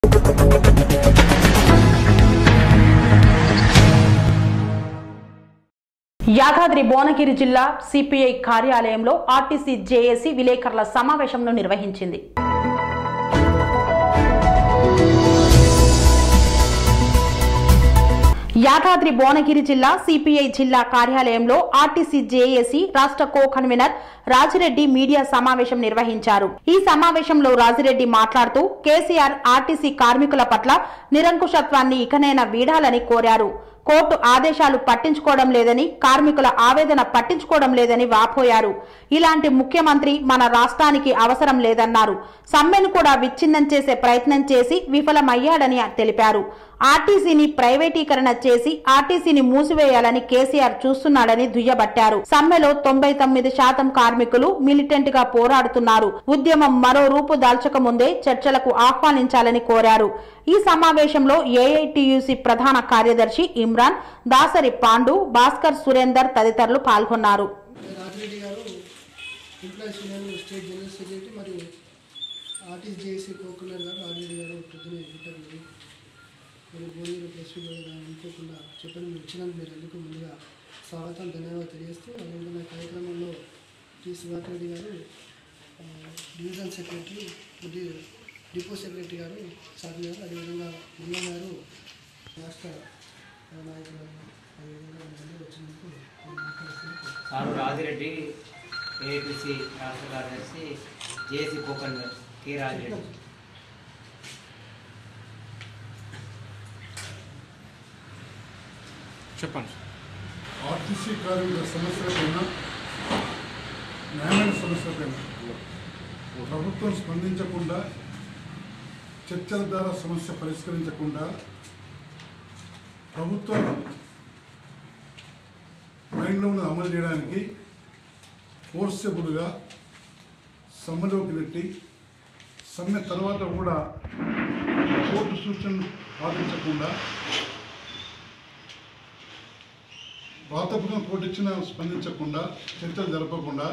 యాదాద్రి భువనగిరి జిల్లా సిపిఐ కార్యాలయంలో RTC JAC విలేకరుల సమావేశంను నిర్వహించింది యాదాద్రి భువనగిరి జిల్లా సిపిఐ జిల్లా కార్యాలయంలో ఆర్టీసీ జేఏసీ రాష్ట్ర కో కన్వీనర్ రాజిరెడ్డి మీడియా సమావేశం నిర్వహించారు ఈ సమావేశంలో రాజిరెడ్డి మాట్లాడుతూ కేసీఆర్ ఆర్టీసీ కార్మికుల పట్ల నిరంకుశత్వాన్ని ఇకనైనా వీడాలని కోరారు కోర్టు ఆదేశాలు పట్టించుకోవడం లేదని కార్మికుల ఆవేదన పట్టించుకోవడం లేదని వాపోయారు ఇలాంటి ముఖ్యమంత్రి మన రాష్ట్రానికి అవసరం లేదన్నారు సమ్మెను కూడా విచ్ఛిన్నం చేసే ప్రయత్నం చేసి విఫలమయ్యాడని తెలిపారు ఆర్టీసీని ప్రైవేటీకరణ చేసి ఆర్టీసీని మూసివేయాలని కేసీఆర్ చూస్తున్నాడని దుయ్యబట్టారు సమ్మెలో తొంభై తొమ్మిది శాతం కార్మికులు మిలిటెంట్ గా పోరాడుతున్నారు ఉద్యమం మరో రూపు దాల్చక ముందే చర్చలకు ఆహ్వానించాలని కోరారు ఈ సమావేశంలో ఏఐటియుసి ప్రధాన కార్యదర్శి ఇమ్రాన్ దాసరి పాండు భాస్కర్ సురేందర్ తదితరులు పాల్గొన్నారు Rajireddy garu employees union state general secretary మరియు ఆర్టిస్ట్ జేఏసీ కోకులర్ గారు రాజిరెడ్డి గారు పొద్దున ఇంటర్వ్యూ మరి భోజనం ప్రెస్ మీట్ అనుకోకుండా చెప్పని మీరు వచ్చినందుకు మీరు ఎందుకు ముందుగా స్వాగతం ధన్యవాదాలు తెలియజేస్తూ అదేవిధంగా కార్యక్రమంలో టి సుధాకర్ రెడ్డి గారు ఆ, డివిజనల్ సెక్రటరీ మరియు డిపో సెక్రటరీ గారు సాధన గారు అదేవిధంగా మున్నా గారు రాష్ట్ర నాయకులు గారు, అదేవిధంగా మీరందరూ వచ్చినందుకు నేను మాట్లాడుతున్నాను సారు రాజిరెడ్డి ఏపీసీ రాష్ట్ర కార్యదర్శి జేసీ కోకన్ కె రాజిరెడ్డి చెప్పండి ఆర్టీసీ కార్మికుల సమస్యలపైన న్యాయమైన సమస్యలపైన ప్రభుత్వం స్పందించకుండా చర్చల ద్వారా సమస్య పరిష్కరించకుండా ప్రభుత్వం మైండ్లో ఉన్నది అమలు చేయడానికి ఫోర్సబుల్గా సమ్మెలోకి నెట్టి సమ్మె తర్వాత కూడా కోర్టు సూచనలు పాటించకుండా వాతావరణం పోటిచ్చిన స్పందించకుండా చర్చలు జరపకుండా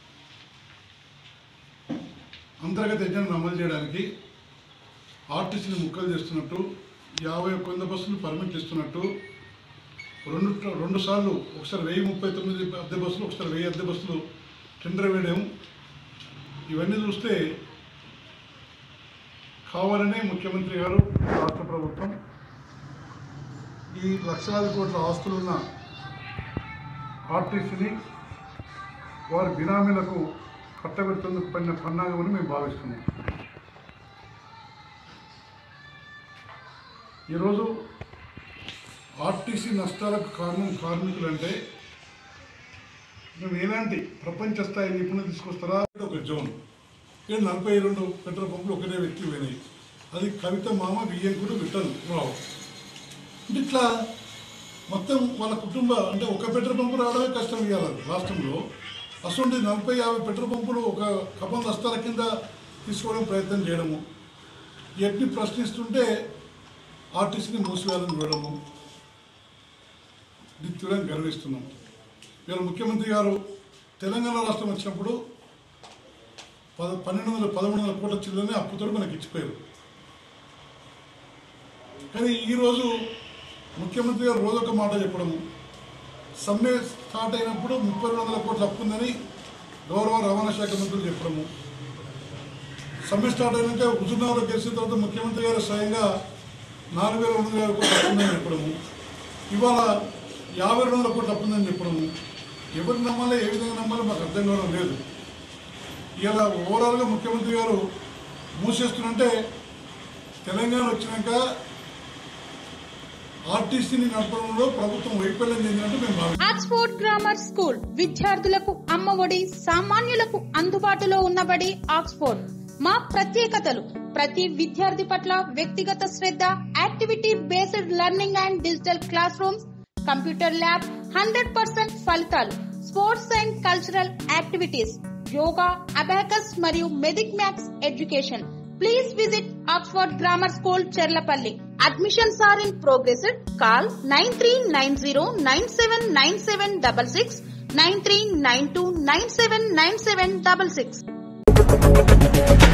అంతర్గత ఎజెండాను అమలు చేయడానికి ఆర్టీసీని ముక్కలు చేస్తున్నట్టు యాభై ఒక్క వంద బస్సులు పర్మిట్ ఇస్తున్నట్టు రెండు రెండు సార్లు ఒకసారి వెయ్యి ముప్పై తొమ్మిది అద్దె బస్సులు ఒకసారి వెయ్యి అద్దె బస్సులు టెండర్ వేయడం ఇవన్నీ చూస్తే కావాలనే ముఖ్యమంత్రి గారు రాష్ట్ర ప్రభుత్వం ఈ లక్షలాది కోట్ల ఆస్తులున్న ఆర్టీసీని వారి బినామీలకు కట్టబెడుతుందుకు పడిన పన్నాగమని మేము భావిస్తున్నాం ఈరోజు ఆర్టీసీ నష్టాలకు కారణం కార్మికులు అంటే మేము ఎలాంటి ప్రపంచ స్థాయి నిపుణులు తీసుకొస్తారా ఒక జోన్ ఇక్కడ నలభై రెండు పెట్రోల్ పంపులు ఒకటే వ్యక్తి పోయినాయి అది కవిత మామ బియ్యంకుడు విఠల్ రావు అంటే ఇట్లా మొత్తం వాళ్ళ కుటుంబ అంటే ఒక పెట్రోల్ పంపు రావడమే కష్టం ఇవ్వాలి రాష్ట్రంలో అసలు నలభై యాభై పెట్రోల్ పంపులు ఒక కపం దస్తాల కింద తీసుకోవడం ప్రయత్నం చేయడము ఇవన్నీ ప్రశ్నిస్తుంటే ఆర్టీసీని మూసివేయాలని చూడడము నిత్యులను గర్విస్తున్నాం ఇవాళ ముఖ్యమంత్రి గారు తెలంగాణ రాష్ట్రం వచ్చినప్పుడు పద పన్నెండు వందల పదమూడు వందల కోట్ల చిల్లరనే అప్పుతో మనకి ఇచ్చిపోయారు కానీ ఈరోజు ముఖ్యమంత్రి గారు రోజు ఒక మాట చెప్పడము సమ్మె స్టార్ట్ అయినప్పుడు ముప్పై రెండు వందల కోట్ల అప్పు ఉందని గౌరవ రవాణా శాఖ మంత్రులు చెప్పడము సమ్మె స్టార్ట్ అయినాక హుజూర్నగర్లో గెలిచిన తర్వాత ముఖ్యమంత్రి గారు స్వయంగా నాలుగు వేల రెండు వేల కోట్ల అప్పు ఉందని చెప్పడము ఇవాళ యాభై రెండు వందల కోట్ల అప్పు ఉందని చెప్పడము ఎవరు నమ్మాలి ఏ విధంగా నమ్మాలో మాకు అర్థం కావడం లేదు ఇలా ఓవరాల్గా ముఖ్యమంత్రి గారు మూసేస్తున్నంటే తెలంగాణ వచ్చినాక ఆర్టీసీని నడపడంలో ప్రభుత్వం వైఫల్యం చెందినట్టు మేము భావిస్తున్నాం ఆక్స్ఫోర్డ్ గ్రామర్ స్కూల్ విద్యార్థులకు అమ్మఒడి సామాన్యులకు అందుబాటులో ఉన్నబడి ఆక్స్ఫోర్డ్ మా ప్రత్యేకతలు ప్రతి విద్యార్థి పట్ల వ్యక్తిగత శ్రద్ధ activity based learning and digital classrooms computer lab hundred percent ఫలితాలు sports and cultural activities yoga abacus మరియు మెదిక్ maths education please visit Oxford grammar school Cherlapalli admissions are in progress call nine three nine zero nine seven nine seven double six nine three nine two nine seven nine seven double six